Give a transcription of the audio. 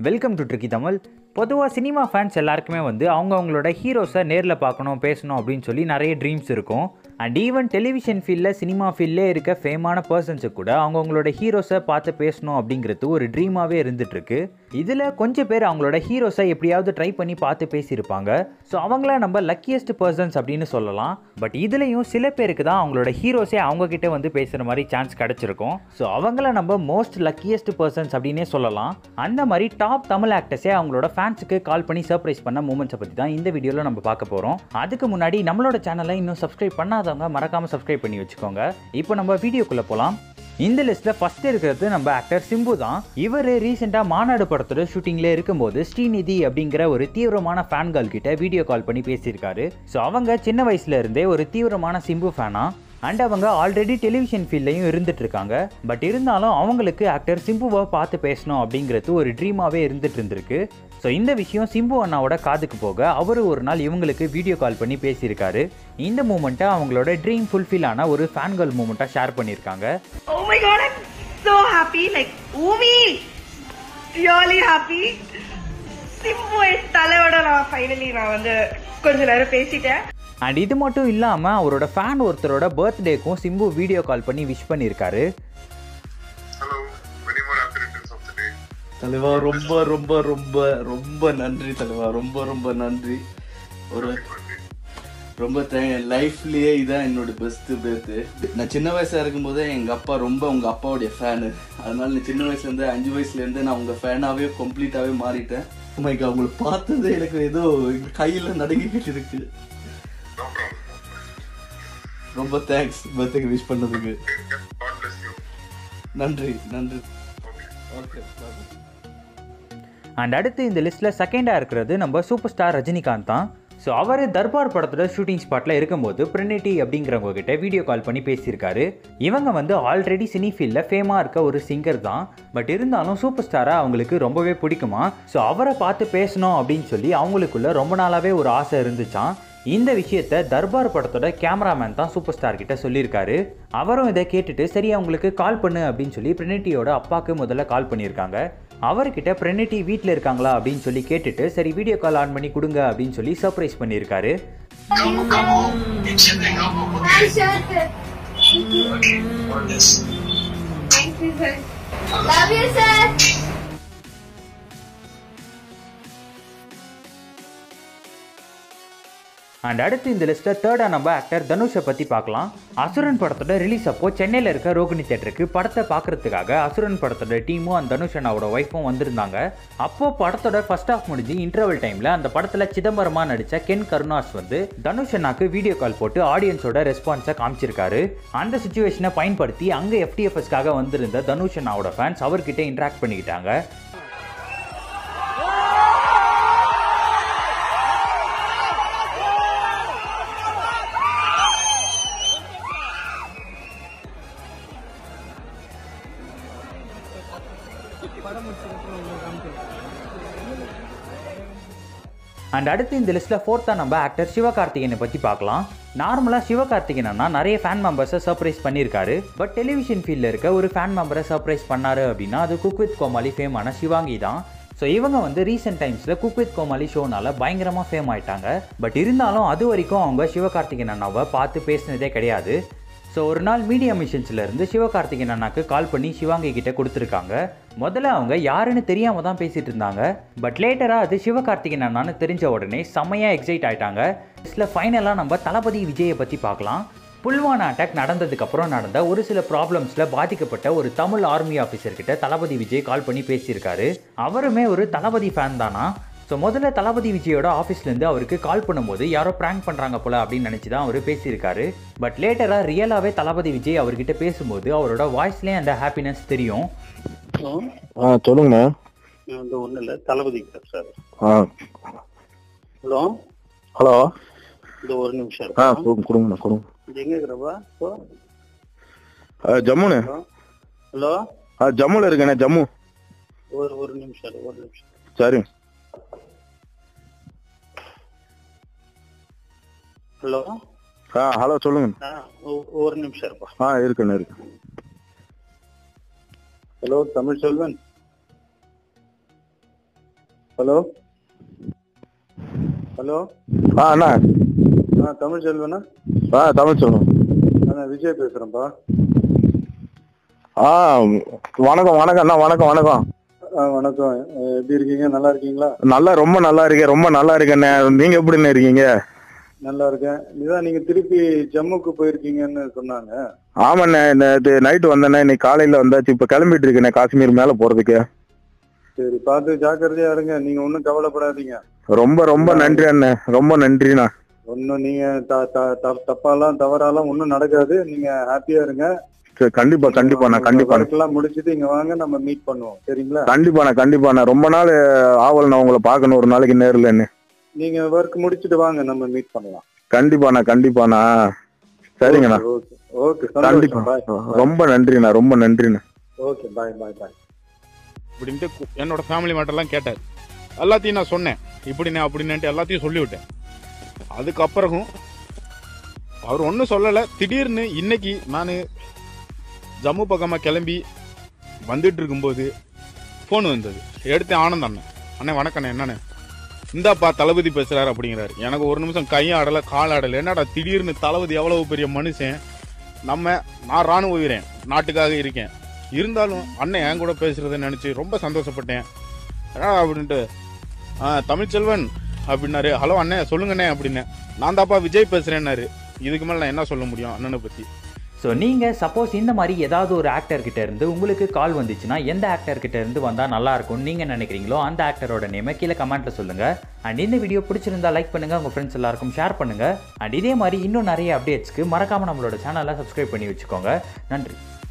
Welcome to tricky Tamil பொதுவாக cinema fans எல்லாருக்குமே வந்து அவங்க அவங்களோட ஹீரோஸை நேரில் பார்க்கணும் பேசணும் அப்படின்னு சொல்லி நிறைய ட்ரீம்ஸ் இருக்கும் அண்ட் ஈவன் டெலிவிஷன் ஃபீல்டில் சினிமா ஃபீல்டில் இருக்க ஃபேமான பர்சன்ஸுக்கு கூட அவங்கவுங்களோட ஹீரோஸை பார்த்து பேசணும் அப்படிங்கிறது ஒரு ட்ரீமாகவே இருந்துகிட்ருக்கு இதில் கொஞ்சம் பேர் அவங்களோட ஹீரோஸை எப்படியாவது ட்ரை பண்ணி பார்த்து பேசியிருப்பாங்க ஸோ அவங்கள நம்ம லக்கியஸ்ட் பர்சன்ஸ் அப்படின்னு சொல்லலாம் பட் இதுலேயும் சில பேருக்கு தான் அவங்களோட ஹீரோஸே அவங்கக்கிட்ட வந்து பேசுகிற மாதிரி சான்ஸ் கிடச்சிருக்கும் ஸோ அவங்கள நம்ம மோஸ்ட் லக்கியஸ்ட் பர்சன்ஸ் அப்படின்னே சொல்லலாம் அந்த மாதிரி டாப் தமிழ் ஆக்டர்ஸே அவங்களோட ஃபேன்ஸுக்கு கால் பண்ணி சர்ப்ரைஸ் பண்ண மூமெண்ட்ஸை பற்றி தான் இந்த வீடியோவில் நம்ம பார்க்க போகிறோம் அதுக்கு முன்னாடி நம்மளோட சேனலை இன்னும் சப்ஸ்கிரைப் பண்ணாதவங்க மறக்காமல் சப்ஸ்கிரைப் பண்ணி வச்சுக்கோங்க இப்போ நம்ம வீடியோக்குள்ளே போகலாம் இந்த லிஸ்ட்டில் ஃபர்ஸ்ட் இருக்கிறது நம்ம ஆக்டர் சிம்பு தான் இவர் ரீசெண்டாக மாநாடு படத்தோட ஷூட்டிங்கில் இருக்கும்போது ஸ்ரீநிதி அப்படிங்கிற ஒரு தீவிரமான ஃபேன்கள் கிட்ட வீடியோ கால் பண்ணி பேசியிருக்காரு ஸோ அவங்க சின்ன வயசுல இருந்தே ஒரு தீவிரமான சிம்பு ஃபேனா அண்ட் அவங்க ஆல்ரெடி டெலிவிஷன் ஃபீல்ட்லையும் இருந்துட்டு இருக்காங்க பட் இருந்தாலும் அவங்களுக்கு ஆக்டர் சிம்புவை பார்த்து பேசணும் அப்படிங்கிறது ஒரு ட்ரீமாகவே இருந்துட்டு இருந்திருக்கு ஸோ இந்த விஷயம் சிம்பு அண்ணாவோட காதுக்கு போக அவர் ஒரு நாள் இவங்களுக்கு வீடியோ கால் பண்ணி பேசியிருக்காரு இந்த மூமெண்ட்டை அவங்களோட ட்ரீம் ஃபுல்ஃபில் ஆன ஒரு ஃபேன் கேர்ள் மூமெண்ட்டாக ஷேர் பண்ணியிருக்காங்க Oh my god, I'm so happy. Like, Umi, really happy. Simbu என் தலையோட நான் ஃபைனலி நான் வந்து கொஞ்ச நேரம் பேசிட்டேன் அண்ட் இது மட்டும் இல்லாமல் அவரோட ஃபேன் ஒருத்தரோட பர்த்டேக்கும் சிம்பு வீடியோ கால் பண்ணி விஷ் பண்ணியிருக்காரு Hello, many more happy returns of the day. தலைவா ரொம்ப ரொம்ப ரொம்ப ரொம்ப நன்றி தலைவா ரொம்ப ரொம்ப நன்றி ஒரு ரொம்ப என் லைஃப்லயே இதான் என்னோட பெஸ்ட் பேர்த்து நான் சின்ன வயசா இருக்கும்போதே எங்க அப்பா ரொம்ப உங்க அப்பாவுடைய ஃபேனு அதனால நான் சின்ன வயசுல இருந்து அஞ்சு வயசுல இருந்து நான் உங்க ஃபேனாவே கம்ப்ளீட்டாவே மாறிட்டேன் மைக்கு அவங்கள பார்த்தது எனக்கு ஏதோ கையில நடுங்கிக்கிட்டு இருக்கு No problem. ரொம்ப தேங்க்ஸ் பர்த்டேக்கு விஷ் பண்ணதுக்கு God bless you. நன்றி நன்றி Okay. ஓகே அண்ட் அடுத்து இந்த லிஸ்ட்டில் செகண்டாக இருக்கிறது நம்ம சூப்பர் ஸ்டார் ரஜினிகாந்த் தான் ஸோ அவர் தர்பார் படத்தோட ஷூட்டிங் ஸ்பாட்டில் இருக்கும்போது பிரினிட்டி அப்படிங்கிறவங்க கிட்ட வீடியோ கால் பண்ணி பேசியிருக்காரு இவங்க வந்து ஆல்ரெடி சினி ஃபீல்டில் ஃபேமாக இருக்க ஒரு சிங்கர் தான் பட் இருந்தாலும் சூப்பர் ஸ்டாரை அவங்களுக்கு ரொம்பவே பிடிக்குமா ஸோ அவரை பார்த்து பேசணும் அப்படின்னு சொல்லி அவங்களுக்குள்ள ரொம்ப நாளாகவே ஒரு ஆசை இருந்துச்சான் இந்த விஷயத்த தர்பார் படத்தோட கேமராமேன் தான் சூப்பர் ஸ்டார் கிட்ட சொல்லியிருக்காரு அவரும் இதை கேட்டுட்டு சரி அவங்களுக்கு கால் பண்ணு அப்படின்னு சொல்லி பிரினிட்டியோட அப்பாவுக்கு முதல்ல கால் பண்ணியிருக்காங்க அவர்கிட்ட பிரெனிட்டி வீட்டில் இருக்காங்களா அப்படின்னு சொல்லி கேட்டுட்டு சரி வீடியோ கால் ஆன் பண்ணி கொடுங்க அப்படின்னு சொல்லி சர்ப்ரைஸ் பண்ணியிருக்காரு Hi, sir. Thank you, sir. Love you, sir. And அடுத்து இந்த லிஸ்ட்டில் தேர்டாக நம்ம ஆக்டர் தனுஷை பற்றி பார்க்கலாம் அசுரன் படத்தோட ரிலீஸ் அப்போ சென்னையில் இருக்க ரோகிணி தேட்டருக்கு படத்தை பார்க்கறதுக்காக அசுரன் படத்தோட டீமும் அந்த தனுஷ் அண்ணாவோட ஒய்ஃபும் வந்திருந்தாங்க அப்போ படத்தோட ஃபர்ஸ்ட் ஆஃப் முடிஞ்சு இன்டர்வல் டைமில் அந்த படத்தில் சிதம்பரமாக நடித்த கென் கருணாஸ் வந்து தனுஷ் அண்ணாக்கு வீடியோ கால் போட்டு ஆடியன்ஸோட ரெஸ்பான்ஸை காமிச்சிருக்காரு அந்த சுச்சுவேஷனை பயன்படுத்தி அங்கே எஃப்டிஎஃப்எஸ்க்காக வந்திருந்த தனுஷ் அண்ணாவோட ஃபேன்ஸ் அவர்கிட்ட இன்ட்ராக்ட் பண்ணிக்கிட்டாங்க அண்ட் அடுத்து இந்த லிஸ்ட்டில் ஃபோர்த்தாக நம்ம ஆக்டர் சிவகார்த்திகேயனை பற்றி பார்க்கலாம் நார்மலாக சிவகார்த்திகேயன் அண்ணா நிறைய ஃபேன் மெம்பர்ஸை சர்ப்ரைஸ் பண்ணியிருக்காரு பட் டெலிவிஷன் ஃபீல்டில் இருக்க ஒரு ஃபேன் மெம்பரை சர்ப்ரைஸ் பண்ணாரு அப்படின்னா அது குக் வித் கோமாளி ஃபேமான சிவாங்கி தான் ஸோ இவங்க வந்து ரீசெண்ட் டைம்ஸில் குக் வித் கோமாளி ஷோனால பயங்கரமாக ஃபேம் ஆயிட்டாங்க பட் இருந்தாலும் அது வரைக்கும் அவங்க சிவகார்த்திகேயன் அண்ணாவை பார்த்து பேசினதே கிடையாது ஸோ ஒரு நாள் மீடியா மிஷன்ஸ்ல இருந்து சிவகார்த்திகேயன் அண்ணாக்கு கால் பண்ணி சிவாங்கி கிட்ட கொடுத்துருக்காங்க முதல்ல அவங்க யாருன்னு தெரியாம தான் பேசிட்டு இருந்தாங்க பட் லேட்டராக அது சிவகார்த்திகேயன் அண்ணான்னு தெரிஞ்ச உடனே செம்மையாக எக்ஸைட் ஆயிட்டாங்க இதில் ஃபைனலாக நம்ம தளபதி விஜயை பற்றி பார்க்கலாம் புல்வானா அட்டாக் நடந்ததுக்கு அப்புறம் நடந்த ஒரு சில ப்ராப்ளம்ஸில் பாதிக்கப்பட்ட ஒரு தமிழ் ஆர்மி ஆஃபீஸர் கிட்ட தளபதி விஜய் கால் பண்ணி பேசியிருக்காரு அவருமே ஒரு தளபதி ஃபேன் தானா ஸோ முதல்ல தளபதி விஜயோட ஆஃபீஸ்லேருந்து அவருக்கு கால் பண்ணும்போது யாரோ ப்ராங்க் பண்ணுறாங்க போல அப்படின்னு நினச்சி தான் அவர் பேசியிருக்காரு பட் லேட்டராக ரியலாகவே தளபதி விஜய் அவர்கிட்ட பேசும்போது அவரோட வாய்ஸ்லேயே அந்த ஹாப்பினஸ் தெரியும் ஹலோ ஆ சொல்லுங்கண்ணா இந்த ஒன்றும் இல்லை தளபதி சார் சார் ஆ ஹலோ ஹலோ இந்த ஒரு நிமிஷம் ஆ இருக்கும் கொடுங்க கொடுங்கண்ணா கொடுங்க இது எங்க இருக்கிறப்பா இப்போ ஆ ஜம்முண்ணே ஹலோ ஆ ஜம்முல இருக்கேண்ணே ஜம்மு ஒரு ஒரு நிமிஷம் இரு, ஒரு நிமிஷம் சரி ஹலோ ஆ ஹலோ சொல்லுங்க ஆ ஒ- ஒரு நிமிஷம் இருப்பா ஆ இருக்குண்ணே இருக்கு hello Tamil Selvan hello hello ஆ அண்ணா ஆ தமிழ் செல்வனா ஆ தமிழ் சொல்லுங்க நான் விஜய் பேசுறேன்ப்பா ஆ வணக்கம் வணக்கம் அண்ணா வணக்கம் வணக்கம் ஆ வணக்கம் அஹ் எப்படி இருக்கீங்க நல்லா இருக்கீங்களா நல்லா ரொம்ப நல்லா இருக்கேன் ரொம்ப நல்லா இருக்கேண்ணே நீங்க எப்படிண்ணே இருக்கீங்க நல்லா இருக்கேன் இதான் நீங்க திருப்பி ஜம்முக்கு போயிருக்கீங்கன்னு சொன்னாங்க ஆமாண்ணே நேற்று நைட்டு வந்தேண்ணே இன்னைக்கு காலையில வந்தாச்சு இப்போ கிளம்பிட்டு இருக்கேண்ணே காஷ்மீர் மேலே போறதுக்கு சரி பார்த்து ஜாக்கிரதையா இருங்க நீங்க ஒன்றும் கவலைப்படாதீங்க ரொம்ப ரொம்ப நன்றி அண்ணே ரொம்ப நன்றிண்ணா ஒன்றும் நீங்க த- த- த- தப்பாலாம் தவறாலாம் ஒன்றும் நடக்காது நீங்க ஹாப்பியா இருங்க சரி கண்டிப்பா கண்டிப்பாண்ணா கண்டிப்பாண்ணா எல்லாம் முடிச்சிட்டு இங்க வாங்க நம்ம மீட் பண்ணுவோம் சரிங்களா கண்டிப்பாண்ணா கண்டிப்பாண்ணா ரொம்ப நாள் ஆவல் நான் உங்களை பார்க்கணும் ஒரு நாளைக்கு நேரில்ன்னு நீங்க ஒர்க் முடிச்சிட்டு வாங்க நம்ம மீட் பண்ணலாம் கண்டிப்பாண்ணா கண்டிப்பாண்ணா சரிங்கண்ணா ஓகே ஓகே கண்டிப்பா சந்தோஷம் பாய் ரொம்ப நன்றிண்ணா ரொம்ப நன்றிண்ணா ஓகே பாய் பாய் பாய் அப்படின்ட்டு கு- என்னோட ஃபேமிலி மேட்டர்லாம் கேட்டார் எல்லாத்தையும் நான் சொன்னேன் இப்படின்னு அப்படின்னுட்டு எல்லாத்தையும் சொல்லிவிட்டேன் அதுக்கப்புறமும் அவர் ஒன்றும் சொல்லலை திடீர்னு இன்னைக்கு நான் ஜம்மு பக்கமாக கிளம்பி வந்துட்டு இருக்கும்போது ஃபோன் வந்தது எடுத்தேன் ஆனந்த் அண்ணன் அண்ணே வணக்கண்ணே என்னண்ணே இந்தாப்பா தளபதி பேசுறாரு அப்படிங்கிறாரு எனக்கு ஒரு நிமிஷம் கையும் ஆடலை கால் ஆடலை என்னடா திடீர்னு தளபதி எவ்வளவு பெரிய மனுஷன் நம்ம நான் ராணுவ வீரன் நாட்டுக்காக இருக்கேன் இருந்தாலும் அண்ணன் என் கூட பேசுறதை நினைச்சு ரொம்ப சந்தோஷப்பட்டேன் என்னடா அப்படின்ட்டு ஆ தமிழ்ச்செல்வன் அப்படின்னாரு ஹலோ அண்ணே சொல்லுங்கண்ணே அப்படின்னேன் நான் தாப்பா விஜய் பேசுறேன்னாரு இதுக்கு மேல நான் என்ன சொல்ல முடியும் அண்ணனை பத்தி ஸோ நீங்கள் சப்போஸ் இந்த மாதிரி ஏதாவது ஒரு ஆக்டர் கிட்ட இருந்து உங்களுக்கு கால் வந்துச்சுன்னா எந்த ஆக்டர் கிட்ட இருந்து வந்தால் நல்லா இருக்கும்னு நீங்கள் நினைக்கிறீங்களோ அந்த ஆக்டரோட நேமை கீழே கமெண்ட்டில் சொல்லுங்கள் அண்ட் இந்த வீடியோ பிடிச்சிருந்தா லைக் பண்ணுங்கள் உங்கள் ஃப்ரெண்ட்ஸ் எல்லாருக்கும் ஷேர் பண்ணுங்கள் அண்ட் இதே மாதிரி இன்னும் நிறைய அப்டேட்ஸ்க்கு மறக்காமல் நம்மளோட சேனலை சப்ஸ்கிரைப் பண்ணி வச்சுக்கோங்க நன்றி